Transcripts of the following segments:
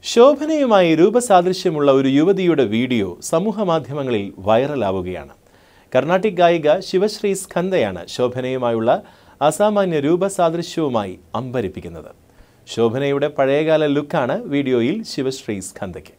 ശോഭനയുമായി രൂപസാദൃശ്യമുള്ള ഒരു യുവതിയുടെ വീഡിയോ സമൂഹ മാധ്യമങ്ങളിൽ വൈറലാവുകയാണ് കർണാട്ടിക് ഗായിക ശിവശ്രീ സ്കന്ദയാണ് ശോഭനയുമായുള്ള അസാമാന്യ രൂപസാദൃശ്യവുമായി അമ്പരിപ്പിക്കുന്നത് ശോഭനയുടെ പഴയകാല ലുക്കാണ് വീഡിയോയിൽ ശിവശ്രീ സ്കന്ദയ്ക്ക്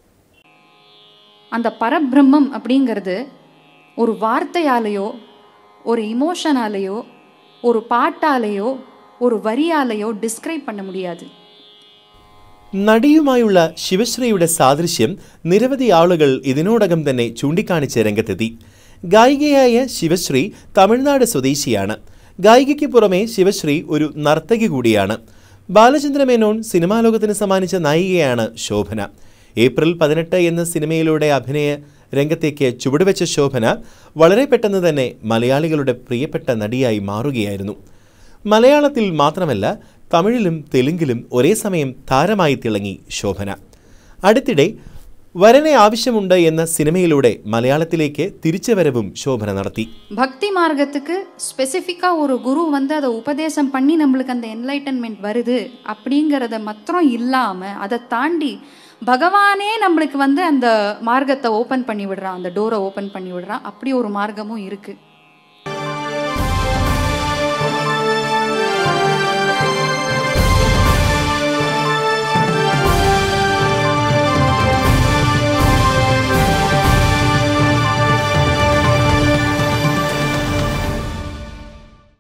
அந்த பரபிரம்மம் அப்படிங்கிறது ஒரு வார்த்தையாலேயோ ஒரு இமோஷனாலேயோ ஒரு பாட்டாலேயோ ஒரு வரியாலேயோ டிஸ்கிரைப் பண்ண முடியாது നടിയുമായുള്ള ശിവശ്രീയുടെ സാദൃശ്യം നിരവധി ആളുകൾ ഇതിനോടകം തന്നെ ചൂണ്ടിക്കാണിച്ച് രംഗത്തെത്തി ഗായികയായ ശിവശ്രീ തമിഴ്നാട് സ്വദേശിയാണ് ഗായികയ്ക്ക് പുറമെ ശിവശ്രീ ഒരു നർത്തകി കൂടിയാണ് ബാലചന്ദ്ര മേനോൻ സിനിമാ ലോകത്തിന് സമ്മാനിച്ച നായികയാണ് ശോഭന ഏപ്രിൽ പതിനെട്ട് എന്ന സിനിമയിലൂടെ അഭിനയ രംഗത്തേക്ക് ചുവടുവെച്ച ശോഭന വളരെ പെട്ടെന്ന് തന്നെ മലയാളികളുടെ പ്രിയപ്പെട്ട നടിയായി മാറുകയായിരുന്നു മലയാളത്തിൽ മാത്രമല്ല തമിഴിലും തെലുങ്കിലും ഒരേ സമയം താരമായി തിളങ്ങി ശോഭന അടുത്തിടെ വരനെ ആവശ്യമുണ്ട് എന്ന സിനിമയിലൂടെ മലയാളത്തിലേക്ക് തിരിച്ചുവരവും ശോഭന നടത്തി பக்தி மார்க்கத்துக்கு ஸ்பெசிஃபிக்காக ஒரு குரு வந்து அதை உபதேசம் பண்ணி நம்மளுக்கு அந்த என்லைட்டன்மெண்ட் வருது அப்படிங்கிறத மாத்திரம் இல்லாமல் அதை தாண்டி பகவானே நம்மளுக்கு வந்து அந்த மார்க்கத்தை ஓப்பன் பண்ணி விடுறான் அந்த டோரை ஓப்பன் பண்ணி விடுறான் அப்படி ஒரு மார்க்கமும் இருக்குது